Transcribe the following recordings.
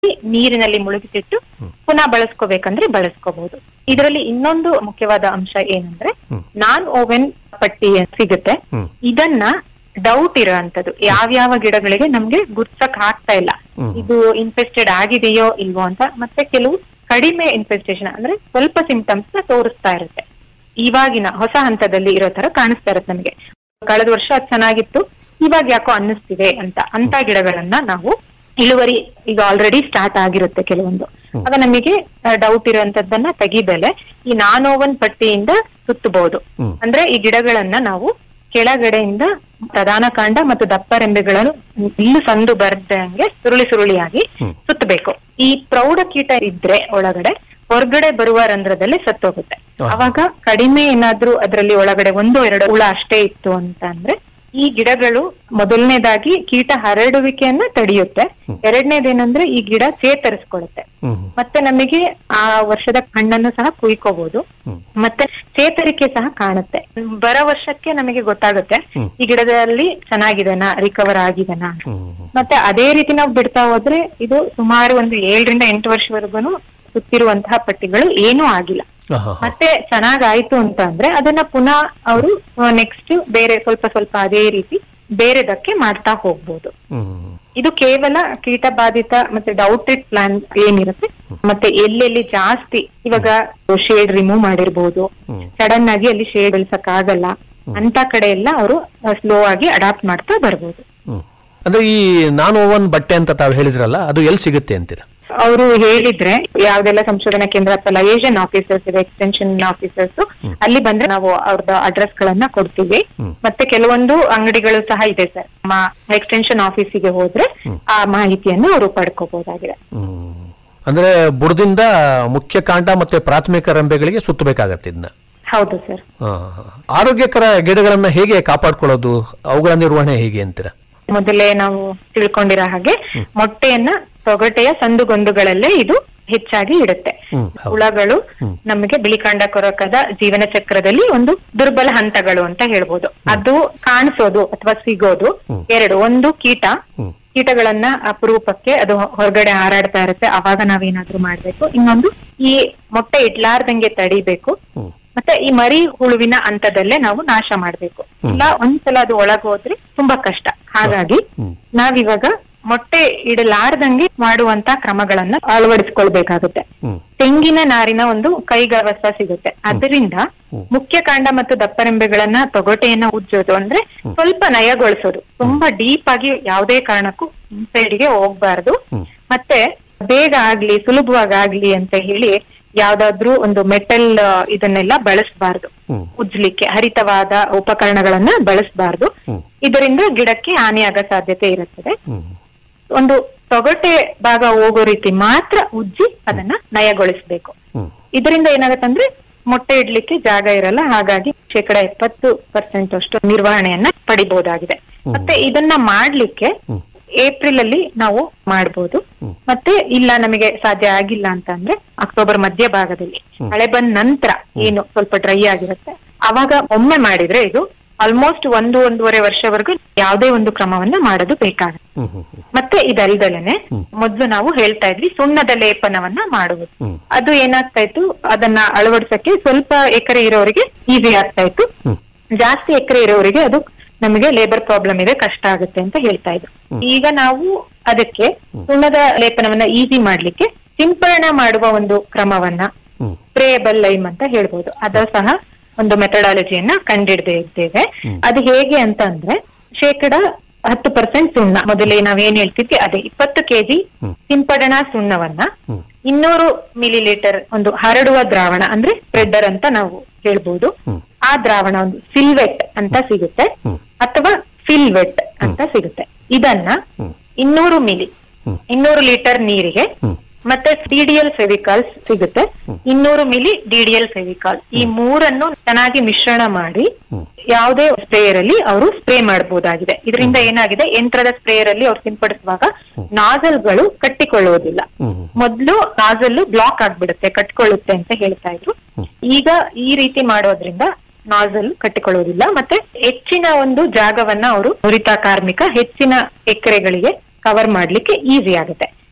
ನೀರಿನಲ್ಲಿ ಮುಳುಗಿಸಿಟ್ಟು ಪುನಃ ಬಳಸ್ಕೋಬೇಕಂದ್ರೆ ಬಳಸ್ಕೋಬಹುದು ಇದರಲ್ಲಿ ಇನ್ನೊಂದು ಮುಖ್ಯವಾದ ಅಂಶ ಏನಂದ್ರೆ ನಾನ್ ಓವೆನ್ ಪಟ್ಟಿ ಸಿಗುತ್ತೆ ಹ್ಮ್. ಇದನ್ನ ಡೌಟ್ ಇರೋಂಥದ್ದು ಯಾವ್ಯಾವ ಗಿಡಗಳಿಗೆ ನಮ್ಗೆ ಗುರ್ಸಕ್ ಆಗ್ತಾ ಇಲ್ಲ ಹ್ಮ್. ಇದು ಇನ್ಫೆಸ್ಟೆಡ್ ಆಗಿದೆಯೋ ಇಲ್ವೋ ಅಂತ ಮತ್ತೆ ಕೆಲವು ಕಡಿಮೆ ಇನ್ಫೆಸ್ಟೇಷನ್ ಅಂದ್ರೆ ಸ್ವಲ್ಪ ಸಿಂಪ್ಟಮ್ಸ್ ನ ತೋರಿಸ್ತಾ ಇರುತ್ತೆ ಇವಾಗಿನ ಹೊಸ ಹಂತದಲ್ಲಿ ಇರೋ ತರ ಕಾಣಿಸ್ತಾ ಇರುತ್ತೆ ನಮಗೆ ಕಳೆದ ವರ್ಷ ಅದ್ ಚೆನ್ನಾಗಿತ್ತು ಇವಾಗ ಯಾಕೋ ಅನ್ನಿಸ್ತಿದೆ ಅಂತ ಅಂತ ಗಿಡಗಳನ್ನ ನಾವು ಇಳುವರಿ ಈಗ ಆಲ್ರೆಡಿ ಸ್ಟಾರ್ಟ್ ಆಗಿರುತ್ತೆ ಕೆಲವೊಂದು ಆಗ ನಮಗೆ ಡೌಟ್ ಇರುವಂತದ್ದನ್ನ ತೆಗಿದಲೆ ಈ ನಾನ್ ಓವನ್ ಪಟ್ಟಿಯಿಂದ ಸುತ್ತಬಹುದು ಹ್ಮ್. ಅಂದ್ರೆ ಈ ಗಿಡಗಳನ್ನ ನಾವು ಕೆಳಗಡೆಯಿಂದ ಪ್ರಧಾನ ಕಾಂಡ ಮತ್ತು ದಪ್ಪ ರೆಂಬೆಗಳನ್ನು ಇಲ್ಲು ಸಂದು ಬರ್ದಂಗೆ ಸುರುಳಿ ಸುರುಳಿಯಾಗಿ ಹ್ಮ್. ಸುತ್ತಬೇಕು ಈ ಪ್ರೌಢ ಕೀಟ ಇದ್ರೆ ಒಳಗಡೆ ಹೊರಗಡೆ ಬರುವ ರಂಧ್ರದಲ್ಲಿ ಸತ್ತೋಗುತ್ತೆ ಆಹಾ. ಅವಾಗ ಕಡಿಮೆ ಏನಾದ್ರೂ ಅದರಲ್ಲಿ ಒಳಗಡೆ ಒಂದು ಎರಡು ಹುಳ ಅಷ್ಟೇ ಇತ್ತು ಅಂತ ಅಂದ್ರೆ ಈ ಗಿಡಗಳು ಮೊದಲನೇದಾಗಿ ಕೀಟ ಹರಡುವಿಕೆಯನ್ನ ತಡೆಯುತ್ತೆ ಎರಡನೇದೇನಂದ್ರೆ ಈ ಗಿಡ ಚೇತರಿಸ್ಕೊಳ್ಳುತ್ತೆ ಹ್ಮ್ ಮತ್ತೆ ನಮಗೆ ಆ ವರ್ಷದ ಹಣ್ಣನ್ನು ಸಹ ಕುಯ್ಕೋಬಹುದು ಹ್ಮ್. ಮತ್ತೆ ಚೇತರಿಕೆ ಸಹ ಕಾಣುತ್ತೆ ಬರೋ ವರ್ಷಕ್ಕೆ ನಮಗೆ ಗೊತ್ತಾಗುತ್ತೆ ಹ್ಮ್. ಈ ಗಿಡದಲ್ಲಿ ಚೆನ್ನಾಗಿದೆನಾ ರಿಕವರ್ ಆಗಿದೆನಾ ಅಂತ. ಹ್ಮ್ ಮತ್ತೆ ಅದೇ ರೀತಿ ನಾವು ಬಿಡ್ತಾ ಹೋದ್ರೆ ಇದು ಸುಮಾರು ಒಂದು ಏಳರಿಂದ ಎಂಟು ವರ್ಷವರೆಗೂ ಸುತ್ತಿರುವಂತಹ ಪಟ್ಟಿಗಳು ಏನೂ ಆಗಿಲ್ಲ ಆಹಾ. ಮತ್ತೆ ಚೆನ್ನಾಗಾಯ್ತು ಅಂತ ಅಂದ್ರೆ ಅದನ್ನ ಪುನಃ ಅವರು ನೆಕ್ಸ್ಟ್ ಬೇರೆ ಸ್ವಲ್ಪ ಸ್ವಲ್ಪ ಅದೇ ರೀತಿ ಬೇರೆದಕ್ಕೆ ಮಾಡ್ತಾ ಹೋಗ್ಬೋದು ಹ್ಮ್ ಇದು ಕೇವಲ ಕೀಟ ಬಾಧಿತ ಮತ್ತೆ ಡೌಟೆಡ್ ಪ್ಲಾನ್ ಏನಿರುತ್ತೆ ಮತ್ತೆ ಎಲ್ಲೆಲ್ಲಿ ಜಾಸ್ತಿ ಇವಾಗ ಶೇಡ್ ರಿಮೂವ್ ಮಾಡಿರ್ಬೋದು ಹ್ಮ್. ಸಡನ್ ಆಗಿ ಅಲ್ಲಿ ಶೇಡ್ ಬೆಳ್ಸಕ್ ಆಗಲ್ಲ ಅಂತ ಕಡೆ ಎಲ್ಲ ಅವರು ಸ್ಲೋ ಆಗಿ ಅಡಾಪ್ಟ್ ಮಾಡ್ತಾ ಬರ್ಬೋದು ಹ್ಮ್ ಅಂದ್ರೆ ಈ ನಾನ್ ಓವನ್ ಬಟ್ಟೆ ಅಂತ ತಾವು ಹೇಳಿದ್ರಲ್ಲ ಅದು ಎಲ್ಲಿ ಸಿಗುತ್ತೆ ಅಂತೀರಾ ಅವರು ಹೇಳಿದ್ರೆ ಯಾವ್ದೆಲ್ಲ ಸಂಶೋಧನಾ ಕೇಂದ್ರ ಅಥವಾ ಲಯೇಷನ್ ಆಫೀಸರ್ಸ್ ಇದೆ ಎಕ್ಸ್ಟೆನ್ಷನ್ ಆಫೀಸರ್ಸ್ ಅಲ್ಲಿ ಬಂದ್ರೆ ನಾವು ಅವ್ರದ್ದು ಅಡ್ರೆಸ್ ಗಳನ್ನ ಕೊಡ್ತೀವಿ ಹ್ಮ್. ಮತ್ತೆ ಕೆಲವೊಂದು ಅಂಗಡಿಗಳು ಸಹ ಇದೆ ಸರ್ ನಮ್ಮ ಎಕ್ಸ್ಟೆನ್ಷನ್ ಆಫೀಸಿಗೆ ಹೋದ್ರೆ ಆ ಮಾಹಿತಿಯನ್ನು ಅವರು ಪಡ್ಕೋಬಹುದಾಗಿದೆ ಹ್ಮ್ ಅಂದ್ರೆ ಬುಡದಿಂದ ಮುಖ್ಯ ಕಾಂಡ ಮತ್ತೆ ಪ್ರಾಥಮಿಕ ರೆಂಬೆಗಳಿಗೆ ಸುತ್ತಬೇಕಾಗತ್ತೆ ಇದನ್ನ ಹೌದು ಸರ್ ಆ, ಆರೋಗ್ಯಕರ ಗಿಡಗಳನ್ನ ಹೇಗೆ ಕಾಪಾಡ್ಕೊಳ್ಳೋದು ಅವುಗಳ ನಿರ್ವಹಣೆ ಹೇಗೆ ಅಂತೀರಾ ಮೊದಲೇ ನಾವು ತಿಳ್ಕೊಂಡಿರೋ ಹಾಗೆ ಮೊಟ್ಟೆಯನ್ನ ತೊಗಟೆಯ ಸಂದುಗೊಂದುಗಳಲ್ಲೇ ಇದು ಹೆಚ್ಚಾಗಿ ಇಡುತ್ತೆ ಹ್ಮ್, ಹೌದು. ಹುಳಗಳು ಹ್ಮ್. ನಮಗೆ ಬಿಳಿಕಾಂಡ ಕೊರಕದ ಜೀವನ ಚಕ್ರದಲ್ಲಿ ಒಂದು ದುರ್ಬಲ ಹಂತಗಳು ಅಂತ ಹೇಳ್ಬೋದು ಅದು ಕಾಣಿಸೋದು ಅಥವಾ ಸಿಗೋದು ಎರಡು ಒಂದು ಕೀಟ ಹ್ಮ್. ಕೀಟಗಳನ್ನ ಅಪರೂಪಕ್ಕೆ ಅದು ಹೊರಗಡೆ ಹಾರಾಡ್ತಾ ಇರುತ್ತೆ ಅವಾಗ ನಾವೇನಾದ್ರೂ ಮಾಡ್ಬೇಕು ಇನ್ನೊಂದು ಈ ಮೊಟ್ಟೆ ಇಡ್ಲಾರ್ದಂಗೆ ತಡಿಬೇಕು ಹ್ಮ್. ಮತ್ತೆ ಈ ಮರಿ ಹುಳುವಿನ ಹಂತದಲ್ಲೇ ನಾವು ನಾಶ ಮಾಡ್ಬೇಕು ಇಲ್ಲ ಒಂದ್ಸಲ ಅದು ಒಳಗ್ ಹೋದ್ರೆ ತುಂಬಾ ಕಷ್ಟ ಹಾಗಾಗಿ ಹ್ಮ್. ನಾವಿವಾಗ ಮೊಟ್ಟೆ ಇಡಲಾರ್ದಂಗೆ ಮಾಡುವಂತ ಕ್ರಮಗಳನ್ನ ಅಳವಡಿಸ್ಕೊಳ್ಬೇಕಾಗುತ್ತೆ ಹ್ಮ್ ತೆಂಗಿನ ನಾರಿನ ಒಂದು ಕೈಗವಸ ಸಿಗುತ್ತೆ ಅದರಿಂದ ಮುಖ್ಯ ಕಾಂಡ ಮತ್ತು ದಪ್ಪರೆಂಬೆಗಳನ್ನ ತೊಗಟೆಯನ್ನ ಉಜ್ಜೋದು ಅಂದ್ರೆ ಸ್ವಲ್ಪ ನಯಗೊಳಿಸೋದು ತುಂಬಾ ಡೀಪ್ ಆಗಿ ಯಾವುದೇ ಕಾರಣಕ್ಕೂ ಸೈಡ್ಗೆ ಹೋಗ್ಬಾರ್ದು ಹ್ಮ್. ಮತ್ತೆ ಬೇಗ ಆಗ್ಲಿ ಸುಲಭವಾಗಿ ಆಗ್ಲಿ ಅಂತ ಹೇಳಿ ಯಾವ್ದಾದ್ರೂ ಒಂದು ಮೆಟಲ್ ಇದನ್ನೆಲ್ಲ ಬಳಸಬಾರ್ದು ಹ್ಮ್. ಉಜ್ಲಿಕ್ಕೆ ಹರಿತವಾದ ಉಪಕರಣಗಳನ್ನ ಬಳಸಬಾರ್ದು ಹ್ಮ್. ಇದರಿಂದ ಗಿಡಕ್ಕೆ ಹಾನಿಯಾಗ ಸಾಧ್ಯತೆ ಇರುತ್ತದೆ ಹ್ಮ್ ಒಂದು ತೊಗಟೆ ಭಾಗ ಹೋಗೋ ರೀತಿ ಮಾತ್ರ ಉಜ್ಜಿ ಅದನ್ನ ನಯಗೊಳಿಸ್ಬೇಕು ಹ್ಮ್ ಇದರಿಂದ ಏನಾಗತ್ತಂದ್ರೆ ಮೊಟ್ಟೆ ಇಡ್ಲಿಕ್ಕೆ ಜಾಗ ಇರಲ್ಲ ಹಾಗಾಗಿ ಶೇಕಡ ಎಪ್ಪತ್ತು ಪರ್ಸೆಂಟ್ ಅಷ್ಟು ನಿರ್ವಹಣೆಯನ್ನ ಪಡಿಬಹುದಾಗಿದೆ ಮತ್ತೆ ಇದನ್ನ ಮಾಡ್ಲಿಕ್ಕೆ ಹ್ಮ್. ಏಪ್ರಿಲ್ ಅಲ್ಲಿ ನಾವು ಮಾಡ್ಬೋದು ಹ್ಮ್. ಮತ್ತೆ ಇಲ್ಲ ನಮಗೆ ಸಾಧ್ಯ ಆಗಿಲ್ಲ ಅಂತ ಅಂದ್ರೆ ಅಕ್ಟೋಬರ್ ಮಧ್ಯ ಭಾಗದಲ್ಲಿ ಮಳೆ ಬಂದ ನಂತರ ಏನು ಸ್ವಲ್ಪ ಡ್ರೈ ಆಗಿರುತ್ತೆ ಅವಾಗ ಒಮ್ಮೆ ಮಾಡಿದ್ರೆ ಇದು ಆಲ್ಮೋಸ್ಟ್ ಒಂದು ಒಂದೂವರೆ ವರ್ಷವರೆಗೂ ಯಾವುದೇ ಒಂದು ಕ್ರಮವನ್ನ ಮಾಡೋದು ಬೇಕಾಗುತ್ತೆ ಹ್ಮ್ ಹ್ಮ್ ಹ್ಮ್ ಮತ್ತೆ ಇದಲ್ದಲೇನೆ ಮೊದ್ಲು ನಾವು ಹೇಳ್ತಾ ಇದ್ವಿ ಸುಣ್ಣದ ಲೇಪನವನ್ನ ಮಾಡುವುದು ಹ್ಮ್. ಅದು ಏನಾಗ್ತಾ ಇತ್ತು ಅದನ್ನ ಅಳವಡಿಸಕ್ಕೆ ಸ್ವಲ್ಪ ಎಕರೆ ಇರೋರಿಗೆ ಈಸಿ ಆಗ್ತಾ ಇತ್ತು ಹ್ಮ್. ಜಾಸ್ತಿ ಎಕರೆ ಇರೋರಿಗೆ ಅದು ನಮಗೆ ಲೇಬರ್ ಪ್ರಾಬ್ಲಮ್ ಇದೆ ಕಷ್ಟ ಆಗುತ್ತೆ ಅಂತ ಹೇಳ್ತಾ ಇದ್ರು ಈಗ ನಾವು ಅದಕ್ಕೆ ಸುಣ್ಣದ ಲೇಪನವನ್ನ ಈಸಿ ಮಾಡ್ಲಿಕ್ಕೆ ಸಿಂಪರಣೆ ಮಾಡುವ ಒಂದು ಕ್ರಮವನ್ನ ಹ್ಮ್ ಸ್ಪ್ರೇಯಬಲ್ ಲೈಮ್ ಅಂತ ಹೇಳ್ಬೋದು ಅದ ಸಹ ಒಂದು ಮೆಥಡಾಲಜಿಯನ್ನ ಕಂಡಿಡ್ದೇ ಇದ್ದೇವೆ ಅದು ಹೇಗೆ ಅಂತ ಅಂದ್ರೆ ಶೇಕಡ ಹತ್ತು ಪರ್ಸೆಂಟ್ ಸುಣ್ಣ ಮೊದಲೇ ನಾವೇನ್ ಹೇಳ್ತಿದ್ವಿ ಅದೇ ಇಪ್ಪತ್ತು ಕೆಜಿ ಸಿಂಪಡಣಾ ಸುಣ್ಣವನ್ನ ಹ್ಮ್. ಇನ್ನೂರು ಮಿಲಿ ಲೀಟರ್ ಒಂದು ಹರಡುವ ದ್ರಾವಣ ಅಂದ್ರೆ ಸ್ಪ್ರೆಡ್ಡರ್ ಅಂತ ನಾವು ಹೇಳ್ಬೋದು ಹ್ಮ್. ಆ ದ್ರಾವಣ ಒಂದು ಸಿಲ್ವೆಟ್ ಅಂತ ಸಿಗುತ್ತೆ ಹ್ಮ್. ಅಥವಾ ಫಿಲ್ವೆಟ್ ಅಂತ ಸಿಗುತ್ತೆ ಇದನ್ನ ಹ್ಮ್. ಇನ್ನೂರು ಮಿಲಿ ಹ್ಮ್. ಇನ್ನೂರು ಲೀಟರ್ ನೀರಿಗೆ ಹ್ಮ್. ಮತ್ತೆ ಡಿಡಿಎಲ್ ಫೆವಿಕಾಲ್ ಸಿಗುತ್ತೆ ಇನ್ನೂರು ಮಿಲಿ ಡಿಡಿಎಲ್ ಫೆವಿಕಾಲ್ ಈ ಮೂರನ್ನು ಚೆನ್ನಾಗಿ ಮಿಶ್ರಣ ಮಾಡಿ ಹ್ಮ್. ಯಾವುದೇ ಸ್ಪ್ರೇಯರ್ ಅಲ್ಲಿ ಅವರು ಸ್ಪ್ರೇ ಮಾಡಬಹುದಾಗಿದೆ ಇದರಿಂದ ಏನಾಗಿದೆ ಯಂತ್ರದ ಸ್ಪ್ರೇಯರ್ ಅಲ್ಲಿ ಅವ್ರು ಸಿಂಪಡಿಸುವಾಗ ನಾಜಲ್ಗಳು ಕಟ್ಟಿಕೊಳ್ಳುವುದಿಲ್ಲ ಹ್ಮ್ ಮೊದ್ಲು ನಾಜಲ್ ಬ್ಲಾಕ್ ಆಗ್ಬಿಡುತ್ತೆ ಕಟ್ಕೊಳ್ಳುತ್ತೆ ಅಂತ ಹೇಳ್ತಾ ಇದ್ರು ಈಗ ಈ ರೀತಿ ಮಾಡೋದ್ರಿಂದ ನಾಜಲ್ ಕಟ್ಟಿಕೊಳ್ಳುವುದಿಲ್ಲ ಮತ್ತೆ ಹೆಚ್ಚಿನ ಒಂದು ಜಾಗವನ್ನ ಅವರು ನುರಿತ ಕಾರ್ಮಿಕ ಹೆಚ್ಚಿನ ಎಕರೆಗಳಿಗೆ ಕವರ್ ಮಾಡ್ಲಿಕ್ಕೆ ಈಸಿ ಆಗುತ್ತೆ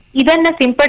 ಇದನ್ನ ಸಿಂಪಡ